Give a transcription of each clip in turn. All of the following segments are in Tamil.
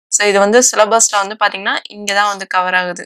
ஸோ இது வந்து சிலபஸ்ல வந்து பாத்தீங்கன்னா இங்க தான் வந்து கவர் ஆகுது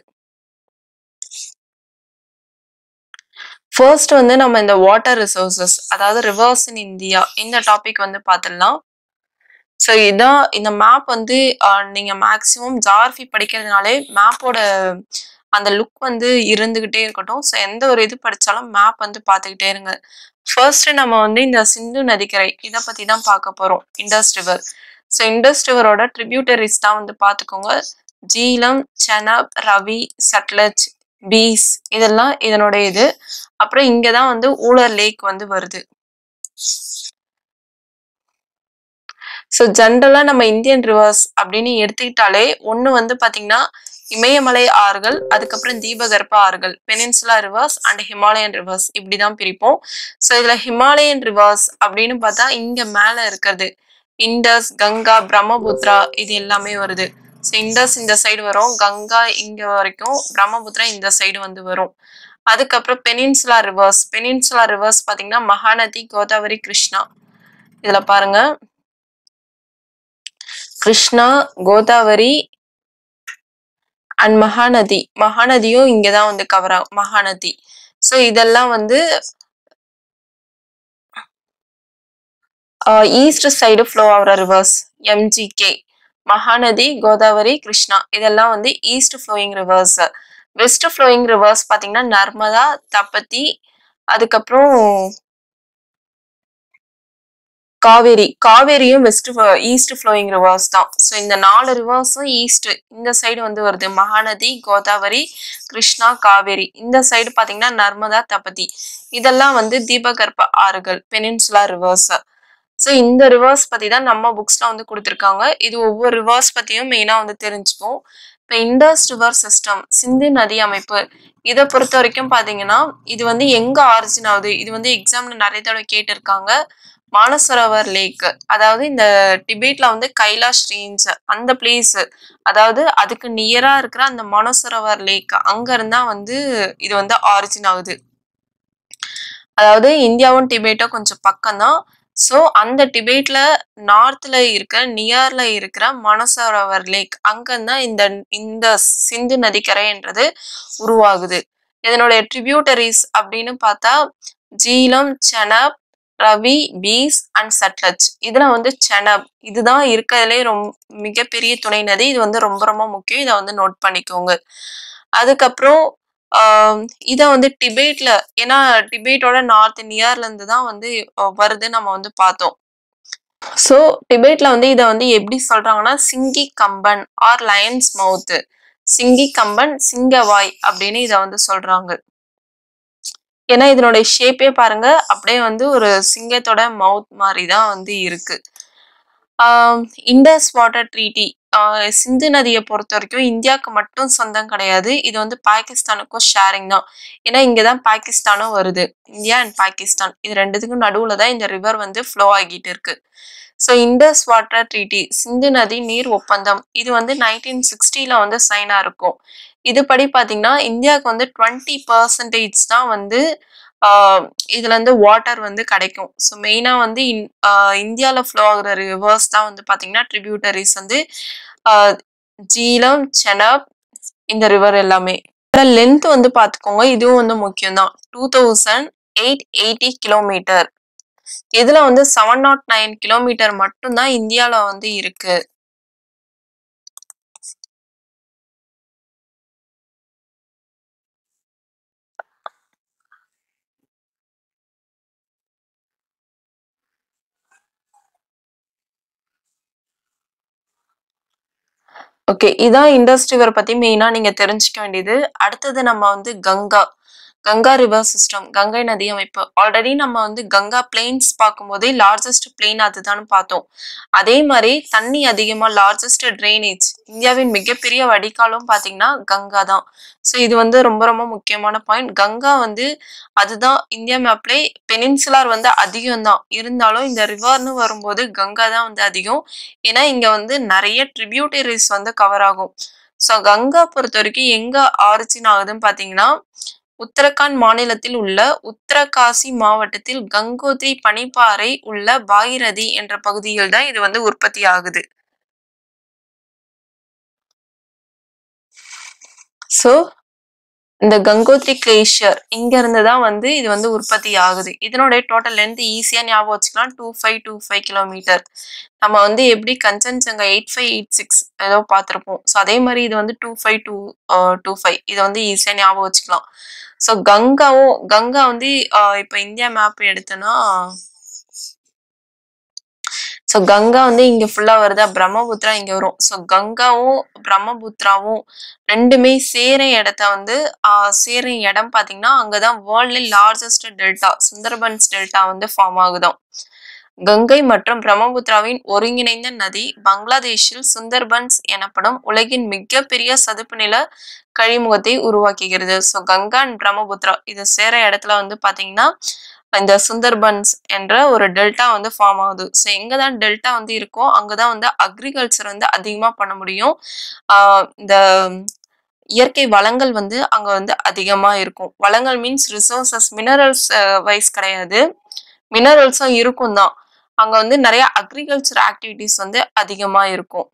ஃபர்ஸ்ட் வந்து நம்ம இந்த வாட்டர் ரிசோர்சஸ் அதாவது ரிவர்ஸ் இன் இந்தியா இந்த டாபிக் வந்து பார்த்துடலாம் ஸோ இதான் இந்த மேப் வந்து ஆஹ், நீங்க மேக்ஸிமம் ஜார்ஃபி படிக்கிறதுனாலே மேப்போட அந்த லுக் வந்து இருந்துகிட்டே இருக்கட்டும் ஸோ எந்த ஒரு இது படிச்சாலும் மேப் வந்து பார்த்துக்கிட்டே இருங்க ஃபர்ஸ்ட் நம்ம வந்து இந்த சிந்து நதிக்கரை இதை பத்தி தான் பார்க்க போறோம் இண்டஸ் ரிவர் ஸோ இண்டஸ் ரிவரோட ட்ரிபியூட்டரிஸ் தான் வந்து பார்த்துக்கோங்க ஜீலம் செனப் ரவி சட்லஜ் பீஸ் இதெல்லாம் இதனுடைய இது அப்புறம் இங்க தான் வந்து ஊலர் லேக் வந்து வருது ஸோ ஜென்ரலாக நம்ம இந்தியன் ரிவர்ஸ் அப்படின்னு எடுத்துக்கிட்டாலே ஒன்று வந்து பார்த்தீங்கன்னா இமயமலை ஆறுகள் அதுக்கப்புறம் தீபகற்ப ஆறுகள் peninsula rivers and Himalayan rivers இப்படி தான் பிரிப்போம் ஸோ இதில் ஹிமாலயன் ரிவர்ஸ் அப்படின்னு பார்த்தா இங்கே மேலே இருக்கிறது இண்டஸ் கங்கா பிரம்மபுத்ரா இது எல்லாமே வருது ஸோ இண்டஸ் இந்த சைடு வரும் கங்கா இங்கே வரைக்கும் பிரம்மபுத்ரா இந்த சைடு வந்து வரும் அதுக்கப்புறம் பெனின்சுலா ரிவர்ஸ் பெனின்சுலா ரிவர்ஸ் பார்த்தீங்கன்னா மகாநதி கோதாவரி கிருஷ்ணா இதில் பாருங்க கிருஷ்ணா கோதாவரி அண்ட் மகாநதி மகாநதியும் இங்கே தான் வந்து கவர் ஆகும் மகாநதி ஸோ இதெல்லாம் வந்து ஈஸ்ட் சைடு ஃப்ளோ ஆகிற ரிவர்ஸ் எம்ஜிகே மகாநதி கோதாவரி கிருஷ்ணா இதெல்லாம் வந்து east flowing rivers west flowing rivers பார்த்தீங்கன்னா நர்மதா தப்பதி அதுக்கப்புறம் காவேரி காவேரியும் வெஸ்ட் ஈஸ்ட் ஃப்ளோயிங் ரிவர்ஸ் தான் ஸோ இந்த நாலு ரிவர்ஸும் ஈஸ்ட் இந்த சைடு வந்து வருது மகாநதி கோதாவரி கிருஷ்ணா காவேரி இந்த சைடு பார்த்தீங்கன்னா நர்மதா தபதி இதெல்லாம் வந்து தீபகற்ப ஆறுகள் பெனின்சுலா ரிவர்ஸ் ஸோ இந்த ரிவர்ஸ் பற்றி தான் நம்ம புக்ஸில் வந்து கொடுத்துருக்காங்க இது ஒவ்வொரு ரிவர்ஸ் பற்றியும் மெயினாக வந்து தெரிஞ்சுப்போம் இப்போ இண்டஸ் ரிவர் சிஸ்டம் சிந்து நதி அமைப்பு இதை பொறுத்த வரைக்கும் பார்த்தீங்கன்னா இது வந்து எங்கே ஆரிஜின் ஆகுது இது வந்து எக்ஸாம்ல நிறைய தடவை கேட்டிருக்காங்க மானசரோவர் லேக் அதாவது இந்த டிபேட்ல வந்து கைலாஷ் ரேஞ்ச் அந்த பிளேஸ் அதாவது அதுக்கு நியரா இருக்கிற அந்த மானசரோவர் லேக் அங்க இருந்தா வந்து இது வந்து ஆரிஜின் ஆகுது அதாவது இந்தியாவும் டிபேட்டும் கொஞ்சம் பக்கம்தான் ஸோ அந்த டிபேட்ல நார்த்ல இருக்க நியர்ல இருக்கிற மனசரோவர் லேக் அங்கதான் இந்த இந்த சிந்து நதிக்கரைன்றது உருவாகுது இதனுடைய ட்ரிபியூட்டரிஸ் அப்படின்னு பார்த்தா ஜீலம் செனப் ரவி பீஸ் அண்ட் சட்லஜ் இதுல வந்து செனப் இதுதான் இருக்கிறதுலே ரொம்ப மிகப்பெரிய துணை நதி இது வந்து ரொம்ப ரொம்ப முக்கியம் இதை வந்து நோட் பண்ணிக்கோங்க அதுக்கப்புறம் இதை வந்து டிபேட்ல ஏன்னா டிபேட்டோட நார்த் நியர்ல இருந்து தான் வந்து அஹ், வருது நம்ம வந்து பார்த்தோம் ஸோ டிபேட்ல வந்து இதை வந்து எப்படி சொல்றாங்கன்னா சிங்கி கம்பன் ஆர் லயன்ஸ் மவுத் சிங்கி கம்பன் சிங்கவாய் அப்படின்னு இதை வந்து சொல்றாங்க ஏன்னா இதனுடைய ஷேப்பே பாருங்க அப்படியே வந்து ஒரு சிங்கத்தோட மவுத் மாதிரி தான் வந்து இருக்கு ah Indus water treaty Sindhu நதியை பொறுத்த வரைக்கும் இந்தியாவுக்கு மட்டும் சொந்தம் கிடையாது இது வந்து பாகிஸ்தானுக்கும் ஷேரிங் தான் ஏன்னா இங்கே தான் பாகிஸ்தானும் வருது இந்தியா அண்ட் பாகிஸ்தான் இது ரெண்டுத்துக்கும் நடுவில் தான் இந்த ரிவர் வந்து ஃப்ளோ ஆகிட்டு இருக்கு so Indus water treaty Sindhu நதி நீர் ஒப்பந்தம் இது வந்து நைன்டீன் சிக்ஸ்டியில் வந்து சைனாக இருக்கும் இதுபடி பார்த்தீங்கன்னா இந்தியாவுக்கு வந்து டுவெண்ட்டி பர்சன்டேஜ் தான் வந்து ஆஹ் இதுல இருந்து வாட்டர் வந்து கிடைக்கும் ஸோ மெயினாக வந்து இன் இந்தியாவில் ஃப்ளோ ஆகுற ரிவர்ஸ் தான் வந்து பார்த்தீங்கன்னா ட்ரிபியூட்டரிஸ் வந்து ஆஹ் ஜீலம் செனப் இந்த ரிவர் எல்லாமே லென்த் வந்து பார்த்துக்கோங்க இதுவும் வந்து முக்கியம் தான் two thousand eight eighty kilometre இதுல வந்து செவன் நாட் நைன் கிலோமீட்டர் மட்டும்தான் இந்தியாவில் வந்து இருக்கு ஓகே இதான் இண்டஸ் ரிவர் பத்தி மெயினா நீங்க தெரிஞ்சுக்க வேண்டியது அடுத்தது நம்ம வந்து கங்கா கங்கா ரிவர் சிஸ்டம் கங்கை நதி அமைப்பு ஆல்ரெடி நம்ம வந்து கங்கா பிளெயின்ஸ் பார்க்கும்போதே லார்ஜஸ்ட் பிளெயின் அதுதான் பார்த்தோம் அதே மாதிரி தண்ணி அதிகமா லார்ஜஸ்ட் ட்ரைனேஜ் இந்தியாவின் மிகப்பெரிய வடிகாலும் பாத்தீங்கன்னா கங்கா தான் ஸோ இது வந்து ரொம்ப ரொம்ப முக்கியமான பாயிண்ட் கங்கா வந்து அதுதான் இந்தியா மேப்லே பெனின்சுலார் வந்து அதிகம் தான் இருந்தாலும் இந்த ரிவர்னு வரும்போது கங்கா தான் வந்து அதிகம் ஏன்னா இங்க வந்து நிறைய ட்ரிபியூட்டரிஸ் வந்து கவர் ஆகும் ஸோ கங்கா பொறுத்த வரைக்கும் எங்க ஆரிஜின் ஆகுதுன்னு பாத்தீங்கன்னா உத்தரகாண்ட் மாநிலத்தில் உள்ள உத்தரகாசி மாவட்டத்தில் கங்கோத்ரி பனிப்பாறை உள்ள பாகிரதி என்ற பகுதியில் தான் இது வந்து உற்பத்தி ஆகுது ஸோ இந்த கங்கோத்ரி கிளேஷியர் இங்க இருந்து தான் வந்து இது வந்து உற்பத்தி ஆகுது இதனுடைய டோட்டல் லென்த் ஈஸியா ஞாபகம் வச்சுக்கலாம் two five two five kilometre நம்ம வந்து எப்படி Kanchenjunga eight five eight six ஏதோ பார்த்துருப்போம் ஸோ அதே மாதிரி இது வந்து two five two two five இதை வந்து ஈஸியா ஞாபகம் வச்சுக்கலாம் ஸோ கங்காவும் கங்கா வந்து ஆஹ் இப்போ இந்தியா மேப் எடுத்தோன்னா ஸோ கங்கா வந்து இங்க ஃபுல்லா வருதா பிரம்மபுத்திரா இங்க வரும் ஸோ கங்காவும் பிரம்மபுத்திராவும் ரெண்டுமே சேர இடத்த வந்து ஆஹ் சேர இடம் பாத்தீங்கன்னா அங்கதான் வேர்ல்ட்ல லார்ஜஸ்ட் டெல்டா சுந்தர்பன்ஸ் டெல்டா வந்து ஃபார்ம் ஆகுதாம் கங்கை மற்றும் பிரம்மபுத்திராவின் ஒருங்கிணைந்த நதி பங்களாதேஷில் சுந்தர்பன்ஸ் எனப்படும் உலகின் மிகப்பெரிய சதுப்பு நில கழிமுகத்தை உருவாக்குகிறது ஸோ கங்கா அண்ட் பிரம்மபுத்திரா இது சேர இடத்துல வந்து பாத்தீங்கன்னா இந்த சுந்தர்பன்ஸ் என்ற ஒரு டெல்டா வந்து ஃபார்ம் ஆகுது ஸோ எங்கே தான் டெல்டா வந்து இருக்கோ அங்கே தான் வந்து அக்ரிகல்ச்சர் வந்து அதிகமாக பண்ண முடியும் ஆஹ் இந்த இயற்கை வளங்கள் வந்து அங்கே வந்து அதிகமாக இருக்கும் வளங்கள் மீன்ஸ் ரிசோர்சஸ் மினரல்ஸ் வைஸ் கிடையாது மினரல்ஸும் இருக்கும் தான் அங்கே வந்து நிறைய அக்ரிகல்ச்சர் ஆக்டிவிட்டீஸ் வந்து அதிகமாக இருக்கும்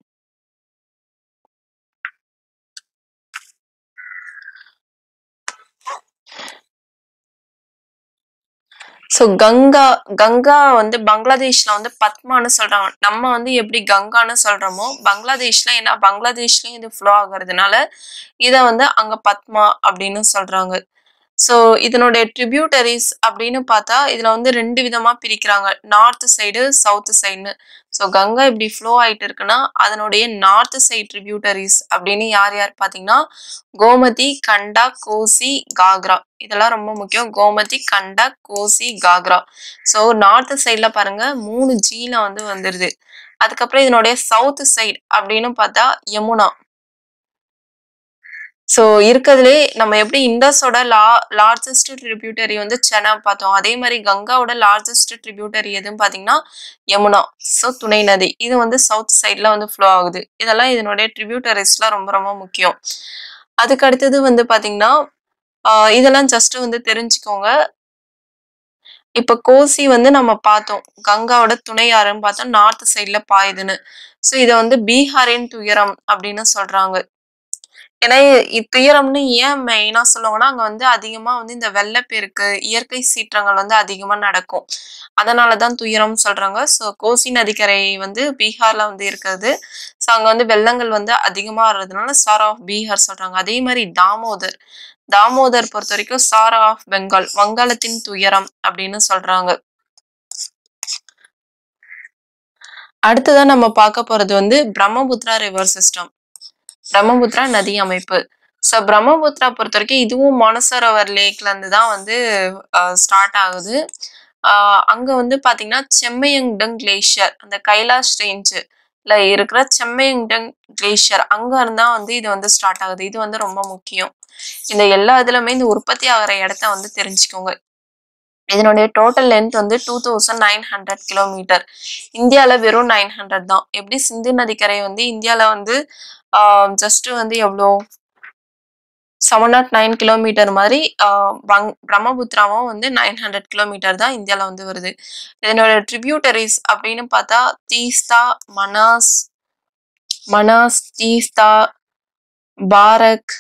ஸோ கங்கா கங்கா வந்து பங்களாதேஷ்ல வந்து பத்மான்னு சொல்றாங்க நம்ம வந்து எப்படி கங்கான்னு சொல்றோமோ பங்களாதேஷ்ல ஏன்னா பங்களாதேஷ்லயும் இது ஃப்ளோ ஆகுறதுனால இதை வந்து அங்க பத்மா அப்படின்னு சொல்றாங்க ஸோ இதனுடைய ட்ரிபியூட்டரிஸ் அப்படின்னு பார்த்தா இதுல வந்து ரெண்டு விதமா பிரிக்கிறாங்க நார்த் சைடு சவுத் சைடுன்னு ஸோ கங்கா இப்படி ஃப்ளோ ஆயிட்டு இருக்குன்னா அதனுடைய நார்த் சைடு ட்ரிபியூட்டரிஸ் அப்படின்னு யார் யார் பார்த்தீங்கன்னா கோமதி கண்டா கோசி காக்ரா இதெல்லாம் ரொம்ப முக்கியம் கோமதி கண்டா கோசி காக்ரா ஸோ நார்த் சைடில் பாருங்க மூணு ஜீல வந்து வந்துருது அதுக்கப்புறம் இதனுடைய சவுத் சைடு அப்படின்னு பார்த்தா யமுனா ஸோ இருக்கிறதுலே நம்ம எப்படி இண்டஸோட லா லார்ஜஸ்ட் ட்ரிபியூட்டரி வந்து சென்னை பார்த்தோம் அதே மாதிரி கங்காவோட லார்ஜஸ்ட் ட்ரிபியூட்டரி எதுன்னு பார்த்தீங்கன்னா யமுனா ஸோ துணை நதி இது வந்து சவுத் சைடில் வந்து ஃப்ளோ ஆகுது இதெல்லாம் இதனுடைய ட்ரிபியூட்டரிஸ்லாம் ரொம்ப ரொம்ப முக்கியம் அதுக்கு அடுத்தது வந்து பார்த்தீங்கன்னா ஆஹ் இதெல்லாம் ஜஸ்ட் வந்து தெரிஞ்சுக்கோங்க இப்ப கோசி வந்து நம்ம பார்த்தோம் கங்காவோட துணை ஆறுன்னு பார்த்தோம் நார்த் சைட்ல பாயுதுன்னு ஸோ இதை வந்து பீகாரின் துயரம் அப்படின்னு சொல்றாங்க ஏன்னா இ- துயரம்னு ஏன் மெயினா சொல்லுவாங்கன்னா அங்க வந்து அதிகமா வந்து இந்த வெள்ளப்பெருக்கு இயற்கை சீற்றங்கள் வந்து அதிகமா நடக்கும் அதனாலதான் துயரம் சொல்றாங்க ஸோ கோசி நதிக்கரை வந்து பீகார்ல வந்து இருக்கிறது ஸோ அங்க வந்து வெள்ளங்கள் வந்து அதிகமா வர்றதுனால சார் ஆஃப் பீகார் சொல்றாங்க அதே மாதிரி தாமோதர் தாமோதர் பொறுத்த வரைக்கும் சாரா ஆஃப் பெங்கால் வங்காளத்தின் துயரம் அப்படின்னு சொல்றாங்க அடுத்ததா நம்ம பார்க்க போறது வந்து பிரம்மபுத்திரா ரிவர் சிஸ்டம் பிரம்மபுத்திரா நதி அமைப்பு ஸோ பிரம்மபுத்திரா பொறுத்த வரைக்கும் இதுவும் மானசரோவர் லேக்ல இருந்து தான் வந்து ஸ்டார்ட் ஆகுது ஆஹ் அங்க வந்து பாத்தீங்கன்னா செம்மையங்டங் கிளேஷியர் அந்த கைலாஷ் ரேஞ்சுல இருக்கிற செம்மையங்டங் கிளேஷியர் அங்க இருந்தா வந்து இது வந்து ஸ்டார்ட் ஆகுது இது வந்து ரொம்ப முக்கியம் இந்த எல்லா இதுலயுமே இந்த உற்பத்தி ஆகிற இடத்த வந்து தெரிஞ்சுக்கோங்க இதனுடைய டோட்டல் லென்த் வந்து two thousand nine hundred kilometre இந்தியாவில் வெறும் நைன் ஹண்ட்ரட் தான் எப்படி சிந்து நதிக்கரை வந்து இந்தியாவில் வந்து ஜஸ்ட் வந்து எவ்வளோ செவன் நாட் நைன் கிலோமீட்டர் மாதிரி ஆஹ் பங் பிரம்மபுத்திராவும் வந்து நைன் ஹண்ட்ரட் கிலோமீட்டர் தான் இந்தியாவில் வந்து வருது இதனோட ட்ரிபியூட்டரிஸ் அப்படின்னு பார்த்தா தீஸ்தா மனாஸ் மனாஸ் தீஸ்தா பாரக்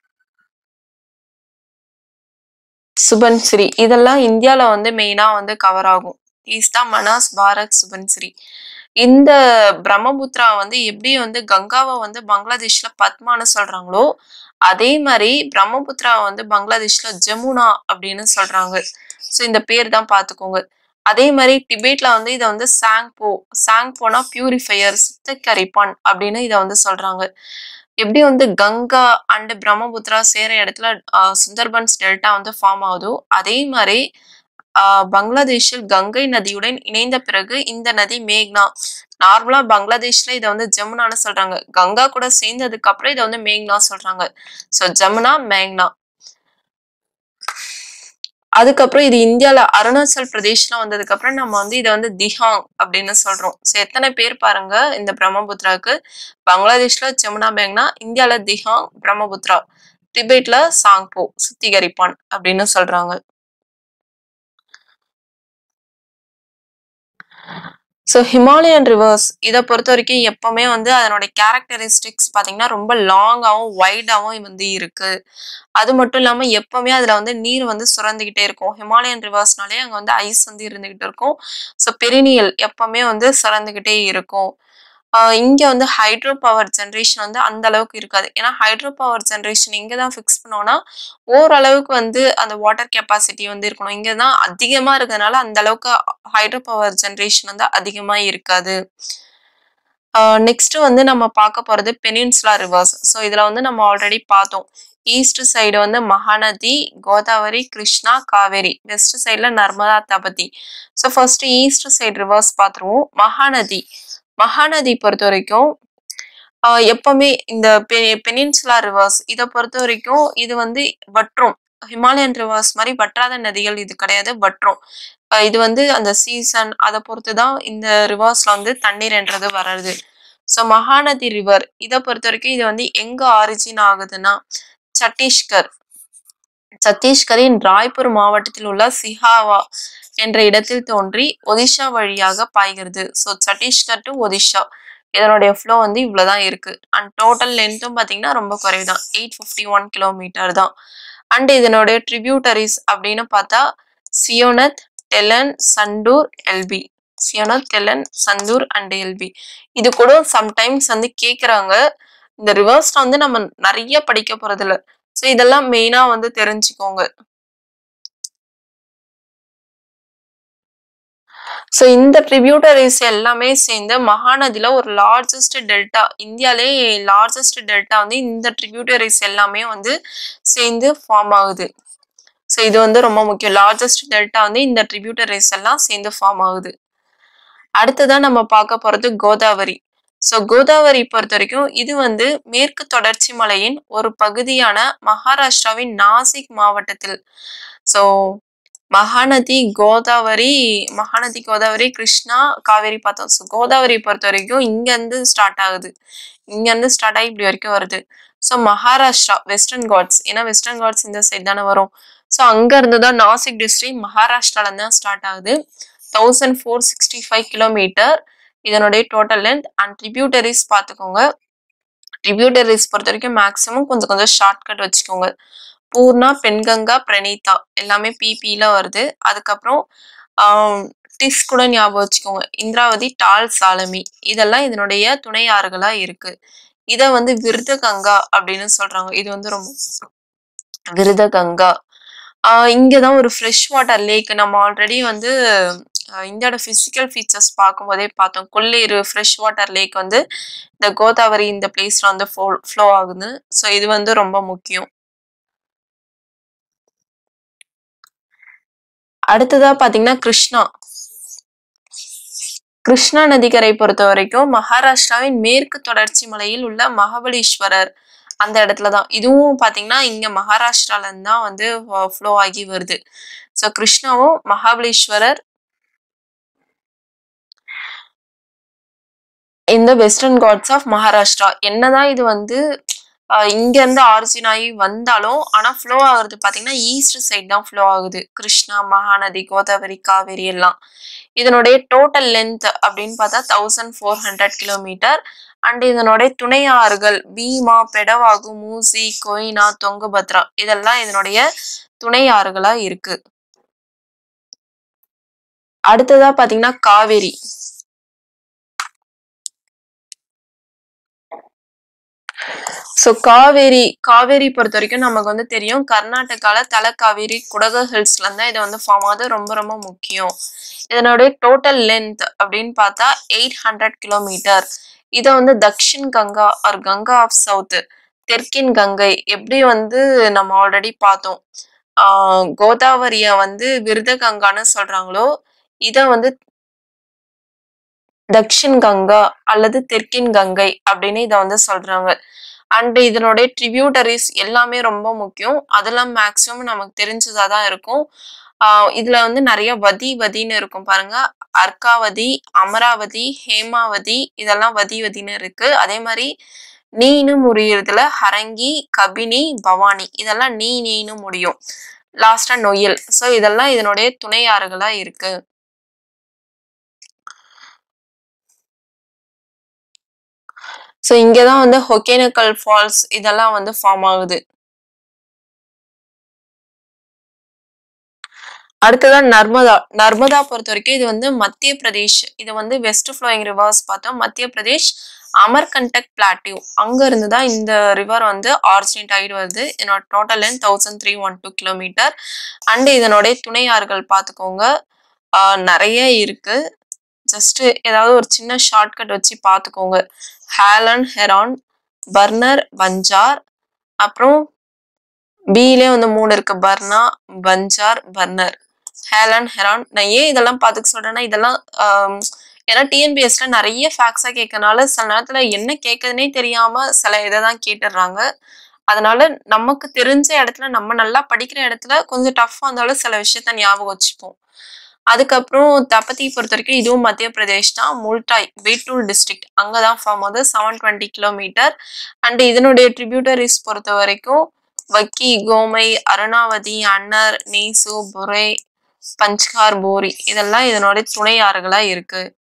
சுபன்ஸ்ரீ இதெல்லாம் இந்தியால வந்து மெயினா வந்து கவர் ஆகும் ஈஸ்டா மனாஸ் பாரத் சுபன்ஸ்ரீ இந்த பிரம்மபுத்திரா வந்து எப்படி வந்து கங்காவை வந்து பங்களாதேஷ்ல பத்மான்னு சொல்றாங்களோ அதே மாதிரி பிரம்மபுத்திரா வந்து பங்களாதேஷ்ல ஜமுனா அப்படின்னு சொல்றாங்க ஸோ இந்த பேர் தான் பார்த்துக்கோங்க அதே மாதிரி டிபேட்ல வந்து இதை வந்து சாங்போ சாங்போனா பியூரிஃபையர் சுத்தக்கரிப்பான் அப்படின்னு இதை வந்து சொல்றாங்க எப்படி வந்து கங்கா அண்ட் பிரம்மபுத்திரா சேர இடத்துல ஆஹ் சுந்தர்பன்ஸ் டெல்டா வந்து ஃபார்ம் ஆகுதோ அதே மாதிரி ஆஹ் பங்களாதேஷில் கங்கை நதியுடன் இணைந்த பிறகு இந்த நதி மேக்னா நார்மலா பங்களாதேஷ்ல இதை வந்து ஜமுனான்னு சொல்றாங்க கங்கா கூட சேர்ந்ததுக்கு அப்புறம் இதை வந்து மேக்னா சொல்றாங்க ஸோ ஜமுனா மேக்னா அதுக்கப்புறம் இது இந்தியால அருணாச்சல் பிரதேஷ்ல வந்ததுக்கு அப்புறம் நம்ம வந்து இதை வந்து திஹாங் அப்படின்னு சொல்றோம் ஸோ எத்தனை பேர் பாருங்க இந்த பிரம்மபுத்திராக்கு பங்களாதேஷ்ல ஜமுனா மேக்னா இந்தியால திஹாங் பிரம்மபுத்திரா திபெட்ல சாங்போ சுத்திகரிப்பான் அப்படின்னு சொல்றாங்க ஸோ ஹிமாலயன் ரிவர்ஸ் இதை பொறுத்த வரைக்கும் எப்பவுமே வந்து அதனோட கேரக்டரிஸ்டிக்ஸ் பார்த்தீங்கன்னா ரொம்ப லாங்காகவும் வைடாகவும் வந்து இருக்கு அது மட்டும் இல்லாமல் எப்பவுமே அதில் வந்து நீர் வந்து சுரந்துக்கிட்டே இருக்கும் ஹிமாலயன் ரிவர்ஸ்னாலே அங்கே வந்து ஐஸ் வந்து இருந்துகிட்டு இருக்கும் ஸோ பெரினியல் எப்பவுமே வந்து சுரந்துக்கிட்டே இருக்கும் இங்கே வந்து ஹைட்ரோ பவர் ஜென்ரேஷன் வந்து அந்த அளவுக்கு இருக்காது ஏன்னா ஹைட்ரோ பவர் ஜென்ரேஷன் இங்கே தான் ஃபிக்ஸ் பண்ணோம்னா ஓரளவுக்கு வந்து அந்த வாட்டர் கெப்பாசிட்டி வந்து இருக்கணும் இங்கே தான் அதிகமாக இருக்கிறதுனால அந்த அளவுக்கு ஹைட்ரோ பவர் ஜென்ரேஷன் வந்து அதிகமாக இருக்காது நெக்ஸ்ட் வந்து நம்ம பார்க்க போகிறது பெனின்சுலா ரிவர்ஸ் ஸோ இதில் வந்து நம்ம ஆல்ரெடி பார்த்தோம் ஈஸ்ட் சைடு வந்து மகாநதி கோதாவரி கிருஷ்ணா காவேரி வெஸ்ட் சைடில் Narmada Tapti so first east side rivers பார்த்துருவோம் மகாநதி மகாநதி பொறுத்த வரைக்கும் ஆஹ் எப்பவுமே இந்த பெ பெனின்சுலா ரிவர்ஸ் இதை பொறுத்த வரைக்கும் இது வந்து வற்றும் ஹிமாலயன் ரிவர்ஸ் மாதிரி வற்றாத நதிகள் இது கிடையாது வற்றும் ஆஹ் இது வந்து அந்த சீசன் அதை பொறுத்து தான் இந்த ரிவர்ஸ்ல வந்து தண்ணீர்ன்றது வர்றது ஸோ மகாநதி ரிவர் இதை பொறுத்த வரைக்கும் இது வந்து எங்க ஆரிஜின் ஆகுதுன்னா சத்தீஸ்கர் சத்தீஸ்கரின் ராய்ப்பூர் மாவட்டத்தில் உள்ள சிஹாவா என்ற இடத்தில் தோன்றி ஒடிஷா வழியாக பாய்கிறது ஸோ சத்தீஸ்கர் டு ஒடிஷா இதனுடைய ஃப்ளோ வந்து இவ்வளோதான் இருக்கு அண்ட் டோட்டல் லென்த்தும் பார்த்தீங்கன்னா ரொம்ப குறைவு தான் எயிட் ஃபிஃப்டி ஒன் கிலோமீட்டர் தான் அண்ட் இதனுடைய ட்ரிபியூட்டரிஸ் அப்படின்னு பார்த்தா சியோனத் டெலன் சண்டூர் எல்பி சியோனத் டெலன் சந்தூர் அண்ட் எல்பி இது கூட சம்டைம்ஸ் வந்து கேட்குறாங்க இந்த ரிவர்ஸ்ல வந்து நம்ம நிறைய படிக்க போறதில்ல ஸோ இதெல்லாம் மெயினா வந்து தெரிஞ்சுக்கோங்க ஸோ இந்த ட்ரிபியூட்டரிஸ் எல்லாமே சேர்ந்து மகாநதியில ஒரு லார்ஜஸ்ட் டெல்டா இந்தியாலே லார்ஜஸ்ட் டெல்டா வந்து இந்த ட்ரிபியூட்டரிஸ் எல்லாமே வந்து சேர்ந்து ஃபார்ம் ஆகுது ஸோ இது வந்து ரொம்ப முக்கியம் லார்ஜஸ்ட் டெல்டா வந்து இந்த ட்ரிபியூட்டரிஸ் எல்லாம் சேர்ந்து ஃபார்ம் ஆகுது அடுத்ததான் நம்ம பார்க்க போறது கோதாவரி ஸோ கோதாவரி பொறுத்த வரைக்கும் இது வந்து மேற்கு தொடர்ச்சி மலையின் ஒரு பகுதியான மகாராஷ்டிராவின் நாசிக் மாவட்டத்தில் ஸோ மகாநதி கோதாவரி மகாநதி கோதாவரி கிருஷ்ணா காவேரி பார்த்தோம் ஸோ கோதாவரி பொறுத்த வரைக்கும் இங்கேருந்து ஸ்டார்ட் ஆகுது இங்கேருந்து ஸ்டார்ட் ஆகி இப்படி வரைக்கும் வருது ஸோ மகாராஷ்டிரா வெஸ்டர்ன் காட்ஸ் ஏன்னா வெஸ்டர்ன் காட்ஸ் இந்த சைட் தானே வரும் ஸோ அங்கேருந்து தான் நாசிக் டிஸ்ட்ரிக்ட் மகாராஷ்டிராலேருந்து தான் ஸ்டார்ட் ஆகுது thousand four sixty five kilometre இதனுடைய டோட்டல் லென்த் அண்ட் ட்ரிபியூட்டரிஸ் பார்த்துக்கோங்க ட்ரிபியூட்டரிஸ் பொறுத்த வரைக்கும் மேக்ஸிமம் கொஞ்சம் கொஞ்சம் ஷார்ட்கட் வச்சுக்கோங்க பூர்ணா பெண்கங்கா பிரணீதா எல்லாமே பிபியில் வருது அதுக்கப்புறம் டிஸ் கூட ஞாபகம் வச்சுக்கோங்க இந்திராவதி டால் சாலமி இதெல்லாம் இதனுடைய துணை ஆறுகளா இருக்கு இதை வந்து விருதகங்கா அப்படின்னு சொல்றாங்க இது வந்து ரொம்ப விருதகங்கா ஆஹ் இங்கதான் ஒரு ஃப்ரெஷ் வாட்டர் லேக் நம்ம ஆல்ரெடி வந்து ஆஹ் இந்தியாவோட பிசிக்கல் ஃபீச்சர்ஸ் பார்க்கும்போதே பார்த்தோம் கொல்லேரு ஃப்ரெஷ் வாட்டர் லேக் வந்து இந்த கோதாவரி இந்த பிளேஸ்ல வந்து ஃப்ளோ ஆகுது ஸோ இது வந்து ரொம்ப முக்கியம் அடுத்ததா பாத்தீங்கன்னா கிருஷ்ணா கிருஷ்ணா நதிக்கரை பொறுத்த வரைக்கும் மகாராஷ்டிராவின் மேற்கு தொடர்ச்சி மலையில் உள்ள மகாபலீஸ்வரர் அந்த இடத்துல தான் இதுவும் பாத்தீங்கன்னா இங்க மகாராஷ்டிரால இருந்து தான் வந்து ஃப்ளோ ஆகி வருது ஸோ கிருஷ்ணாவும் மகாபலீஸ்வரர் இந்த வெஸ்டர்ன் காட்ஸ் ஆஃப் மகாராஷ்டிரா என்னதான் இது வந்து ஆஹ் இங்க இருந்து ஆரிஜின் ஆகி வந்தாலும் ஆனா ஃப்ளோ ஆகுறது பாத்தீங்கன்னா ஈஸ்ட் சைட் தான் ஃப்ளோ ஆகுது கிருஷ்ணா மகாநதி கோதாவரி காவேரி எல்லாம் இதனுடைய டோட்டல் லென்த் அப்படின்னு பார்த்தா thousand four hundred kilometre and இதனுடைய துணை ஆறுகள் பீமா பெடவாகு மூசி கொய்னா தொங்கபத்ரா இதெல்லாம் இதனுடைய துணை ஆறுகளா இருக்கு அடுத்ததா பாத்தீங்கன்னா காவேரி ஸோ காவேரி காவேரி பொறுத்த வரைக்கும் நமக்கு வந்து தெரியும் கர்நாடகால தலக்காவேரி குடகு ஹில்ஸ்ல இருந்தா இது வந்து ஃபார்ம் ஆகுது ரொம்ப ரொம்ப முக்கியம் இதனுடைய டோட்டல் லென்த் அப்படின்னு பார்த்தா எயிட் ஹண்ட்ரட் கிலோமீட்டர் இதை வந்து Dakshin Ganga or Ganga of south தெற்கின் கங்கை எப்படி வந்து நம்ம ஆல்ரெடி பார்த்தோம் ஆஹ் கோதாவரிய வந்து விருத கங்கான்னு சொல்றாங்களோ இதை வந்து தக்ஷின் கங்கா அல்லது தெற்கின் கங்கை அப்படின்னு இதை வந்து சொல்றாங்க அண்ட் இதனுடைய ட்ரிபியூட்டரிஸ் எல்லாமே ரொம்ப முக்கியம் அதெல்லாம் மேக்ஸிமம் நமக்கு தெரிஞ்சதா தான் இருக்கும் ஆஹ் இதுல வந்து நிறைய வதி வதின்னு இருக்கும் பாருங்க அர்க்காவதி அமராவதி ஹேமாவதி இதெல்லாம் வதி வதின்னு இருக்கு அதே மாதிரி நீனு முடியறதுல ஹரங்கி கபினி பவானி இதெல்லாம் நீ நீனு முடியும் லாஸ்டா நொயல் ஸோ இதெல்லாம் இதனுடைய துணை ஆறுகளா இருக்கு ஸோ இங்கே தான் வந்து ஹொகேனக்கல் ஃபால்ஸ் இதெல்லாம் வந்து ஃபார்ம் ஆகுது அடுத்ததான் நர்மதா நர்மதா பொறுத்த வரைக்கும் இது வந்து மத்திய பிரதேஷ் இது வந்து வெஸ்ட் ஃப்ளோயிங் ரிவர்ஸ் பார்த்தோம் மத்திய பிரதேஷ் அமர்கண்டக் பிளாட்டியூ அங்க இருந்து தான் இந்த ரிவர் வந்து ஆரிஜினேட் ஆகிட்டு வருது இதனோட total length thousand three one two kilometre and இதனுடைய துணை ஆறுகள் பார்த்துக்கோங்க ஆஹ் நிறைய இருக்கு ஜஸ்ட் ஏதாவது ஒரு சின்ன ஷார்ட்கட் வச்சு பார்த்துக்கோங்க ஹேலன் ஹெரான் பர்னர் பஞ்சார் அப்புறம் பிலே வந்து மூணு இருக்கு பர்னா பஞ்சார் பர்னர் ஹேலன் ஹெரான் நான் ஏன் இதெல்லாம் பார்த்துக்க சொல்றேன்னா இதெல்லாம் ஆம், ஏன்னா டிஎன்பிஎஸ்ல நிறைய ஃபேக்ட்ஸா கேட்கறனால சில நேரத்துல என்ன கேட்குதுன்னே தெரியாம சில இதை தான் கேட்டுடுறாங்க அதனால நமக்கு தெரிஞ்ச இடத்துல நம்ம நல்லா படிக்கிற இடத்துல கொஞ்சம் டஃப்பாக இருந்தாலும் சில விஷயத்த ஞாபகம் வச்சுப்போம் அதுக்கப்புறம் தப்பத்தி பொறுத்த வரைக்கும் இதுவும் மத்திய பிரதேஷ் தான் முல்டாய் பேட்டூல் டிஸ்ட்ரிக்ட் அங்கே தான் ஃபார்ம் ஆகுது செவன் டுவெண்ட்டி கிலோமீட்டர் அண்ட் இதனுடைய ட்ரிபியூட்டரிஸ் பொறுத்த வரைக்கும் வக்கி கோமை அருணாவதி அன்னர் நீசு புரே பஞ்ச்கார் போரி இதெல்லாம் இதனுடைய துணை ஆறுகளா இருக்கு